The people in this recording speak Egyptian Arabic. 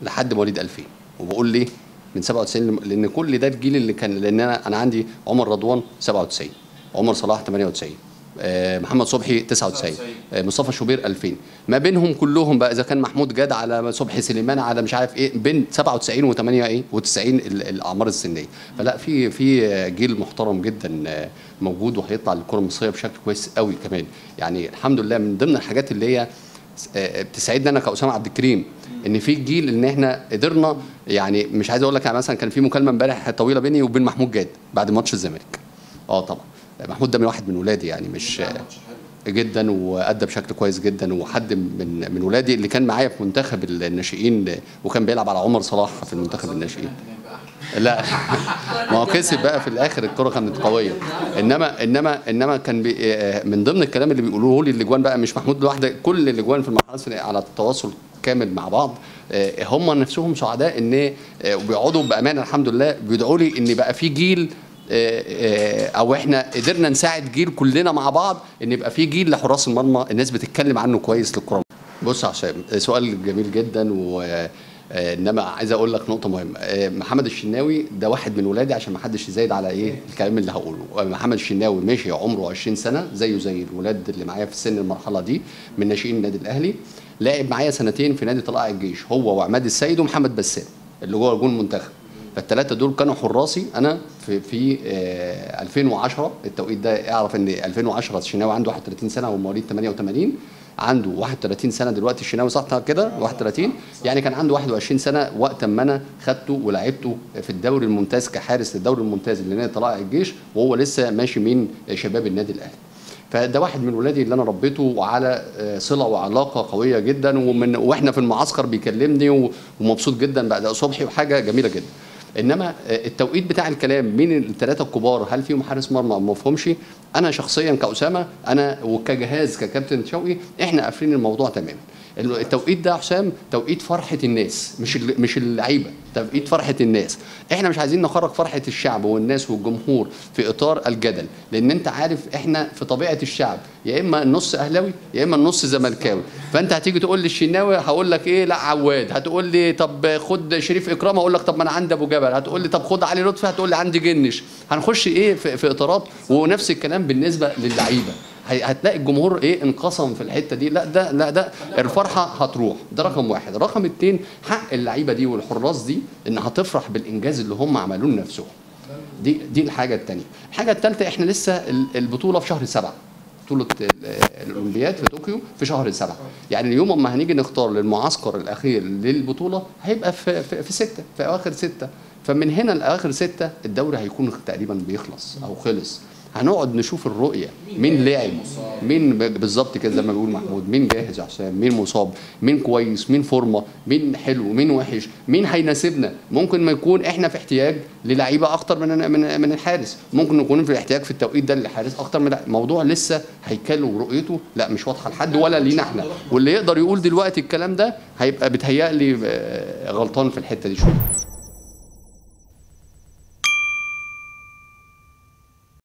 لحد مواليد 2000 وبقول ليه من 97 لان كل ده الجيل اللي كان لان انا انا عندي عمر رضوان 97 عمر صلاح 98 آه، محمد صبحي 99 آه، مصطفى شوبير 2000 ما بينهم كلهم بقى اذا كان محمود جاد على صبحي سليمان على مش عارف ايه بين 97 و8 ايه و90 الاعمار السنيه فلا في في جيل محترم جدا آه، موجود وهيطلع للكره المصريه بشكل كويس قوي كمان يعني الحمد لله من ضمن الحاجات اللي هي آه، بتسعدنا انا كاسامه عبد الكريم ان في جيل ان احنا قدرنا يعني مش عايز اقول لك يعني مثلا كان في مكالمه امبارح طويله بيني وبين محمود جاد بعد ماتش الزمالك اه طبعا محمود ده من واحد من ولادي يعني مش جدا وادى بشكل كويس جدا وحد من من ولادي اللي كان معايا في منتخب الناشئين وكان بيلعب على عمر صلاح في المنتخب الناشئين لا ما هو كسب بقى في الاخر الكره كانت قويه انما انما انما كان بي آه، من ضمن الكلام اللي بيقولوه لي الاجوان بقى مش محمود لوحده كل الاجوان في المرحله الثانيه على التواصل كامل مع بعض آه، هم نفسهم سعداء ان آه، وبيقعدوا بامانه الحمد لله بيدعوا لي ان بقى في جيل آه، آه، او احنا قدرنا نساعد جيل كلنا مع بعض ان يبقى في جيل لحراس المرمى الناس بتتكلم عنه كويس للكره بص يا هشام سؤال جميل جدا و آه، انما عايز اقول لك نقطه مهمه آه، محمد الشناوي ده واحد من ولادي عشان ما حدش يزايد على ايه الكلام اللي هقوله آه، محمد الشناوي ماشي عمره 20 سنه زيه زي الولاد اللي معايا في سن المرحله دي من ناشئين النادي الاهلي لعب معايا سنتين في نادي طلائع الجيش هو وعماد السيد ومحمد بسام اللي جوه جون المنتخب فالثلاثه دول كانوا حراسي انا في في آه، 2010 التوقيت ده اعرف ان 2010 الشناوي عنده 31 سنه ومواليد 88 عنده 31 سنه دلوقتي الشناوي صح كده 31 يعني كان عنده 21 سنه وقت ما انا خدته ولعبته في الدوري الممتاز كحارس للدوري الممتاز اللي نادي طلائع الجيش وهو لسه ماشي من شباب النادي الاهلي فده واحد من ولادي اللي انا ربيته وعلى آه، صله وعلاقه قويه جدا ومن واحنا في المعسكر بيكلمني و- ومبسوط جدا باداء صبحي وحاجه جميله جدا انما آه، التوقيت بتاع الكلام مين الثلاثه الكبار هل فيهم حارس مرمى او ما فيهمش انا شخصيا كاسامه انا وكجهاز ككابتن شوقي احنا قافلين الموضوع تماما التوقيت ده يا حسام توقيت فرحه الناس مش ال- مش اللعيبه توقيت فرحه الناس احنا مش عايزين نخرج فرحه الشعب والناس والجمهور في اطار الجدل لان انت عارف احنا في طبيعه الشعب يا اما النص اهلاوي يا اما النص زملكاوي فانت هتيجي تقول لي الشناوي هقول لك ايه لا عواد هتقول لي طب خد شريف اكرام هقول لك طب ما انا عندي ابو جبل هتقول لي طب خد علي لطفي هتقول لي عندي جنش هنخش ايه في, في اطارات ونفس الكلام بالنسبه للعيبه هي- هتلاقي الجمهور ايه انقسم في الحته دي لا ده لا ده الفرحه هتروح ده رقم واحد رقم اتنين حق اللعيبه دي والحراس دي ان هتفرح بالانجاز اللي هم عملوه لنفسهم دي دي الحاجه الثانيه الحاجه الثالثه احنا لسه ال- البطوله في شهر سبعة بطوله ال- الاولمبياد في طوكيو في شهر سبعة يعني اليوم اما هنيجي نختار للمعسكر الاخير للبطوله هيبقى في في, في ستة في اواخر ستة فمن هنا لاخر ستة الدوري هيكون تقريبا بيخلص او خلص هنقعد نشوف الرؤيه مين لعب مين ب- بالظبط كده زي ما بيقول محمود مين جاهز يا حسام مين مصاب مين كويس مين فورمه مين حلو مين وحش مين هيناسبنا ممكن ما يكون احنا في احتياج للعيبه اكتر من من من الحارس ممكن نكون في احتياج في التوقيت ده للحارس اكتر من الموضوع لسه هيكله ورؤيته لا مش واضحه لحد ولا لينا احنا واللي يقدر يقول دلوقتي الكلام ده هيبقى بيتهيألي آه، غلطان في الحته دي شويه